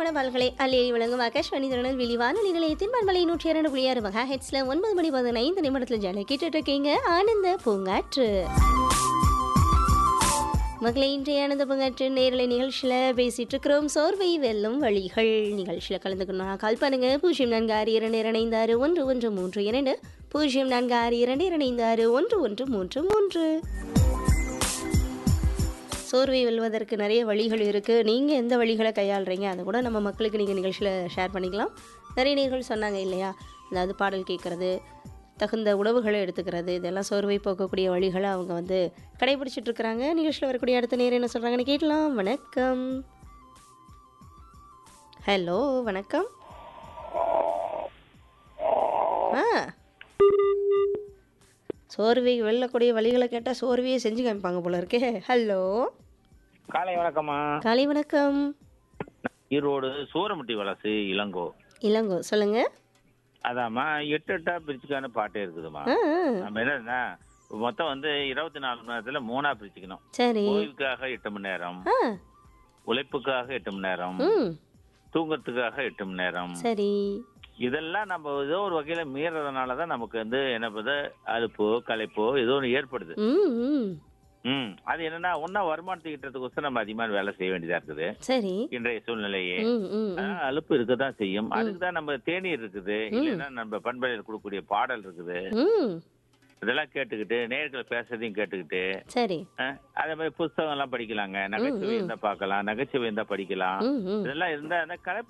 உற்சாகமான பால்களை அள்ளி வழங்கும் ஆகாஷ்வாணி திருநெல்வேலி வானொலி நிலையத்தின் பண்பலை நூற்றி இரண்டு புள்ளி ஆறு மகா ஹெட்ஸ்ல ஒன்பது மணி பதினைந்து நிமிடத்தில் ஜாலி கேட்டுட்டு இருக்கீங்க ஆனந்த பூங்காற்று மகளை இன்றைய ஆனந்த பூங்காற்று நேரலை நிகழ்ச்சியில் பேசிட்டு இருக்கிறோம் சோர்வை வெல்லும் வழிகள் நிகழ்ச்சியில் கலந்துக்கணும் கால் பண்ணுங்க பூஜ்ஜியம் நான்கு ஆறு இரண்டு இரண்டு ஆறு ஒன்று ஒன்று மூன்று இரண்டு பூஜ்ஜியம் நான்கு ஆறு இரண்டு இரண்டு ஆறு ஒன்று ஒன்று மூன்று மூன்று சோர்வை வெல்வதற்கு நிறைய வழிகள் இருக்குது நீங்கள் எந்த வழிகளை கையாளுறீங்க அதை கூட நம்ம மக்களுக்கு நீங்கள் நிகழ்ச்சியில் ஷேர் பண்ணிக்கலாம் நிறைய நேர்கள் சொன்னாங்க இல்லையா அதாவது பாடல் கேட்குறது தகுந்த உணவுகளை எடுத்துக்கிறது இதெல்லாம் சோர்வை போக்கக்கூடிய வழிகளை அவங்க வந்து கடைபிடிச்சிட்டு இருக்கிறாங்க நிகழ்ச்சியில் வரக்கூடிய அடுத்த நேரம் என்ன சொல்கிறாங்கன்னு கேட்கலாம் வணக்கம் ஹலோ வணக்கம் ஆ சோர்வை வெல்லக்கூடிய வழிகளை கேட்டால் சோர்வையே செஞ்சு காமிப்பாங்க போல இருக்கே ஹலோ காலை வணக்கம்மா காலை வணக்கம் ஈரோடு சூரமுட்டி வலசு இளங்கோ இளங்கோ சொல்லுங்க அதாம்மா எட்டு எட்டா பிரிச்சுக்கான பாட்டே இருக்குதுமா ஆ ஆ, நம்ம என்னன்னா மொத்தம் வந்து இருபத்தி நாலு மணி நேரத்துல மூணா பிரிச்சுக்கணும் சரி ஓய்வுக்காக எட்டு மணி நேரம் ஆ உழைப்புக்காக எட்டு மணி நேரம் ம் தூங்கத்துக்காக எட்டு மணி நேரம் சரி இதெல்லாம் நம்ம ஏதோ ஒரு வகையில மீறதுனால தான் நமக்கு வந்து என்ன பண்ணுது அலுப்போ களைப்போ ஏதோ ஒன்று ஏற்படுது ம் ம் ம் அது என்னன்னா ஒன்னா வருமானத்தை ஈட்டுறதுக்கோசரம் நம்ம அதிகமான வேலை செய்ய வேண்டியதா இருக்குது சரி இன்றைய சூழ்நிலையே ம் ம் ம். ஆனா, அலுப்பு இருக்கதான் செய்யும் அதுக்கு தான் நம்ம தேநீர் இருக்குது இல்லைன்னா நம்ம பண்பலையில் கொடுக்கக்கூடிய பாடல் இருக்குது ம் இதெல்லாம் கேட்டுக்கிட்டு நேர்களை பேசுறதையும் கேட்டுக்கிட்டு சரி அஹ், அதே மாதிரி புஸ்தகம் எல்லாம் படிக்கலாங்க நகைச்சுவை இருந்தா பார்க்கலாம் நகைச்சுவை இருந்தா படிக்கலாம் ம் ம் இதெல்லாம் இருந்தா அந்த கலை